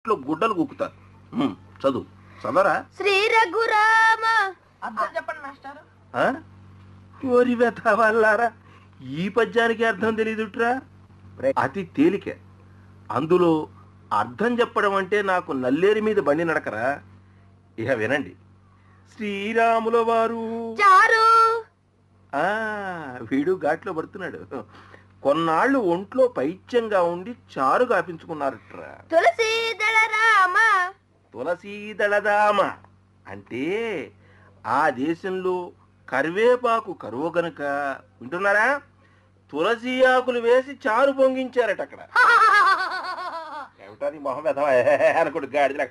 ఇంట్లో గుడ్డలు కుక్కుతారు ఉమ్, చదువు చదవరా శ్రీ రఘురామ అర్థం చెప్పండి మాస్టారు ఆ? ఓరి వెతవాళ్ళారా ఈ పద్యానికి అర్థం తెలియదుట్రా అతి తేలిక అందులో అర్థం చెప్పడం అంటే నాకు నల్లేరి మీద బండి నడకరా ఇక వినండి శ్రీరాముల వారు చారు ఆ వీడు ఘాట్లో పడుతున్నాడు కొన్నాళ్ళు ఒంట్లో పైత్యంగా ఉండి చారు కాపించుకున్నారట్రా తులసి దళ రామ తులసీదళదామ అంటే ఆ దేశంలో కరివేపాకు కరువు గనుక వింటున్నారా తులసి ఆకులు వేసి చారు పొంగించారట అక్కడ ఏమిటది మొహం వెధవ అనుకోడు గాడిద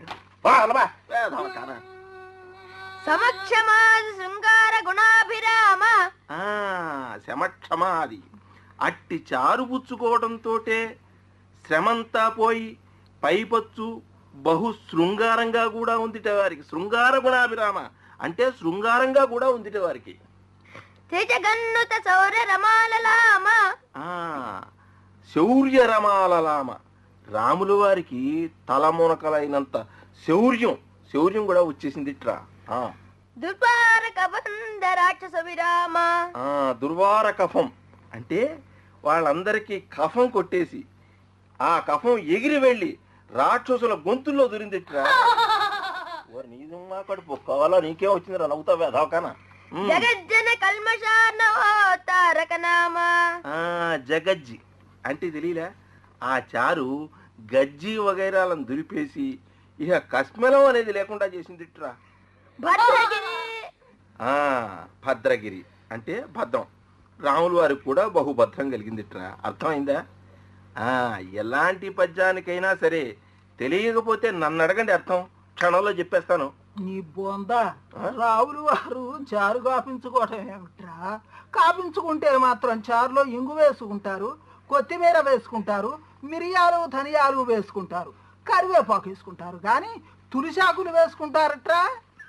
సమక్షమాది శృంగార గుణాభిరామ శమక్షమాది అట్టి చారు పుచ్చుకోవడంతోటే శ్రమంతా పోయి పైపచ్చు బహు శృంగారంగా కూడా ఉందిట వారికి శృంగార గుణాభిరామ అంటే శృంగారంగా కూడా ఉందిట వారికి త్రిజగన్నుత సౌర రమాలలామ ఆ శౌర్య రమాలలామ రాముల వారికి తలమునకలైనంత శౌర్యం శౌర్యం కూడా వచ్చేసింది ఇట్రా ఆ, దుర్వార కబంధ రాక్షస విరామ ఆ, దుర్వార కఫం అంటే వాళ్ళందరికీ కఫం కొట్టేసి ఆ కఫం ఎగిరి వెళ్ళి రాక్షసుల గొంతుల్లో దొరిందిట్రా ఓరి నీదు మా కడుపు కావాలా నీకేం వచ్చిందిరా నవ్వుతావే అదవకానా జగజ్జన కల్మషార్ణవో తారక నామ ఆ జగజ్జి అంటే తెలియలే ఆ చారు గజ్జి వగైరాలను దులిపేసి ఇక కస్మెలం అనేది లేకుండా చేసిందిట్రా భద్రగిరి ఆ భద్రగిరి అంటే భద్రం రాముల వారికి కూడా బహుభద్రం కలిగిందిట్రా అర్థమైందా ఆ ఎలాంటి పద్యానికైనా సరే తెలియకపోతే నన్ను అడగండి అర్థం క్షణంలో చెప్పేస్తాను నీ బొంద ఆ? రావులు వారు చారు కాపించుకోవటం ఏమిట్రా కాపించుకుంటే మాత్రం చారులో ఇంగు వేసుకుంటారు కొత్తిమీర వేసుకుంటారు మిరియాలు ధనియాలు వేసుకుంటారు కరివేపాకు వేసుకుంటారు కానీ తులిసాకులు వేసుకుంటారట్రా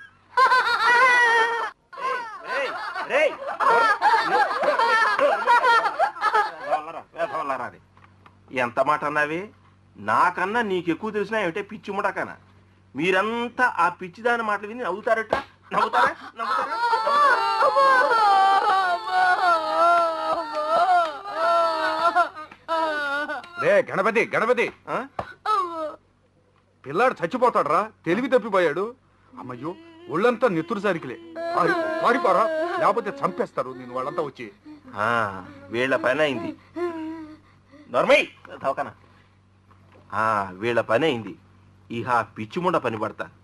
రేయ్, రేయ్, వేధవలారా, వేధవలారా రే. ఎంత మాట అన్నావి నాకన్నా నీకు ఎక్కువ తెలిసినా ఏమిటే పిచ్చి ముడకనా మీరంతా ఆ పిచ్చిదాని మాటలు విని నవ్వుతారట నవ్వుతారా నవ్వుతారా రే గణపతి గణపతి ఆ? పిల్లాడు చచ్చిపోతాడ్రా తెలివి తప్పిపోయాడు అమ్మయ్యో ఒళ్ళంతా నెత్తురు సరికిలే పారి పారిపోరా లేకపోతే చంపేస్తారు నేను వాళ్ళంతా వచ్చి ఆ, వీళ్ళ పని అయింది నర్మయ్ తవకనా ఆ వీళ్ళ పని అయింది ఇహ పిచ్చిముండ పని పడతా